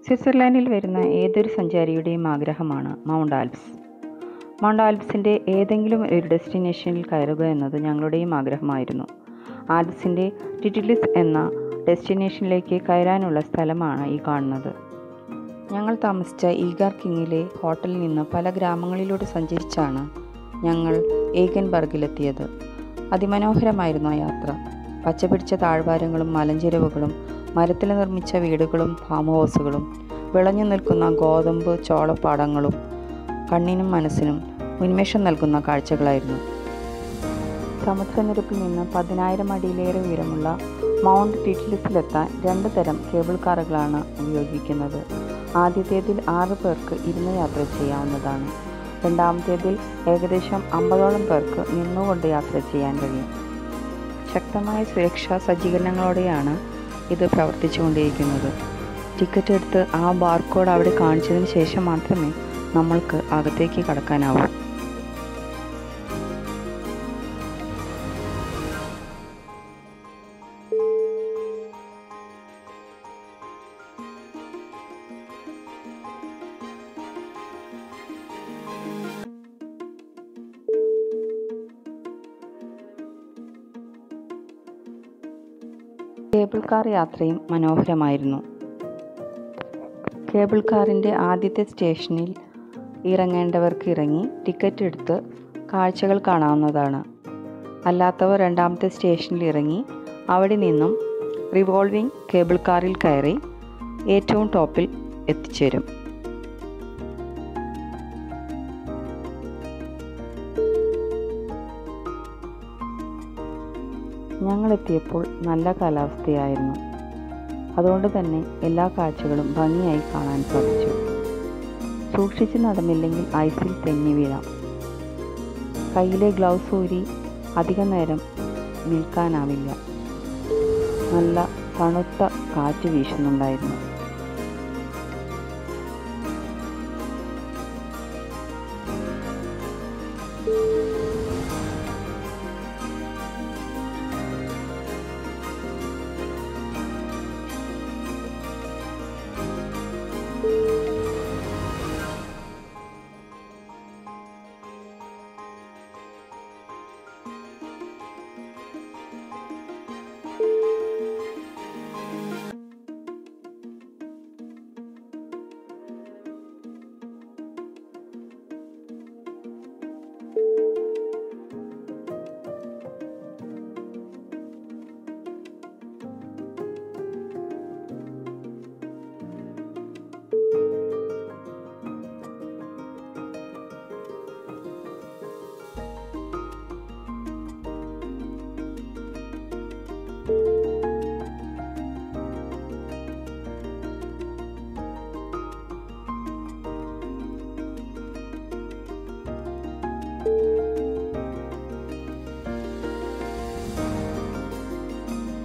സ്വിറ്റ്സർലാൻഡിൽ വരുന്ന ഏതൊരു സഞ്ചാരിയുടെയും ആഗ്രഹമാണ് മൗണ്ട് ആൽപ്സ് മൗണ്ട് ആൽപ്സിൻ്റെ ഏതെങ്കിലും ഒരു ഡെസ്റ്റിനേഷനിൽ കയറുക എന്നത് ഞങ്ങളുടെയും ആഗ്രഹമായിരുന്നു ആൽപ്സിൻ്റെ ടിറ്റിലിസ് എന്ന ഡെസ്റ്റിനേഷനിലേക്ക് കയറാനുള്ള സ്ഥലമാണ് ഈ കാണുന്നത് ഞങ്ങൾ താമസിച്ച ഈഗാർ കിങ്ങിലെ ഹോട്ടലിൽ നിന്ന് പല ഗ്രാമങ്ങളിലൂടെ സഞ്ചരിച്ചാണ് ഞങ്ങൾ ഏഗൻബർഗിലെത്തിയത് അതിമനോഹരമായിരുന്നു ആ യാത്ര പച്ചപിടിച്ച താഴ്വാരങ്ങളും മലഞ്ചെരുവുകളും മരത്തിൽ നിർമ്മിച്ച വീടുകളും ഫാം ഹൗസുകളും വിളഞ്ഞു നിൽക്കുന്ന ഗോതമ്പ് ചോളപ്പാടങ്ങളും കണ്ണിനും മനസ്സിനും ഉന്മേഷം നൽകുന്ന കാഴ്ചകളായിരുന്നു സമുദ്രനിരപ്പിൽ നിന്ന് പതിനായിരം അടിയിലേറെ ഉയരമുള്ള മൗണ്ട് ടിറ്റ്ലിസിലെത്താൻ രണ്ട് തരം കേബിൾ കാറുകളാണ് ഉപയോഗിക്കുന്നത് ആദ്യത്തേതിൽ ആറ് പേർക്ക് ഇരുന്ന് യാത്ര ചെയ്യാവുന്നതാണ് രണ്ടാമത്തേതിൽ ഏകദേശം അമ്പതോളം പേർക്ക് നിന്നുകൊണ്ട് യാത്ര ചെയ്യാൻ കഴിയും ശക്തമായ സുരക്ഷാ സജ്ജീകരണങ്ങളോടെയാണ് ഇത് പ്രവർത്തിച്ചുകൊണ്ടിരിക്കുന്നത് ടിക്കറ്റ് എടുത്ത് ആ ബാർകോഡ് അവിടെ കാണിച്ചതിന് ശേഷം മാത്രമേ നമ്മൾക്ക് അകത്തേക്ക് കടക്കാനാവൂ കേബിൾ കാർ യാത്രയും മനോഹരമായിരുന്നു കേബിൾ കാറിൻ്റെ ആദ്യത്തെ സ്റ്റേഷനിൽ ഇറങ്ങേണ്ടവർക്ക് ഇറങ്ങി ടിക്കറ്റ് എടുത്ത് കാഴ്ചകൾ കാണാവുന്നതാണ് അല്ലാത്തവർ രണ്ടാമത്തെ സ്റ്റേഷനിൽ ഇറങ്ങി അവിടെ നിന്നും റിവോൾവിംഗ് കേബിൾ കാറിൽ കയറി ഏറ്റവും ടോപ്പിൽ എത്തിച്ചേരും ഞങ്ങളെത്തിയപ്പോൾ നല്ല കാലാവസ്ഥയായിരുന്നു അതുകൊണ്ട് തന്നെ എല്ലാ കാഴ്ചകളും ഭംഗിയായി കാണാൻ സാധിച്ചു സൂക്ഷിച്ച് നടന്നില്ലെങ്കിൽ ഐസിൽ തെന്നി വീഴാം കയ്യിലെ ഗ്ലൗസ് ഊരി അധിക നേരം നിൽക്കാനാവില്ല നല്ല തണുത്ത കാറ്റ് വീശുന്നുണ്ടായിരുന്നു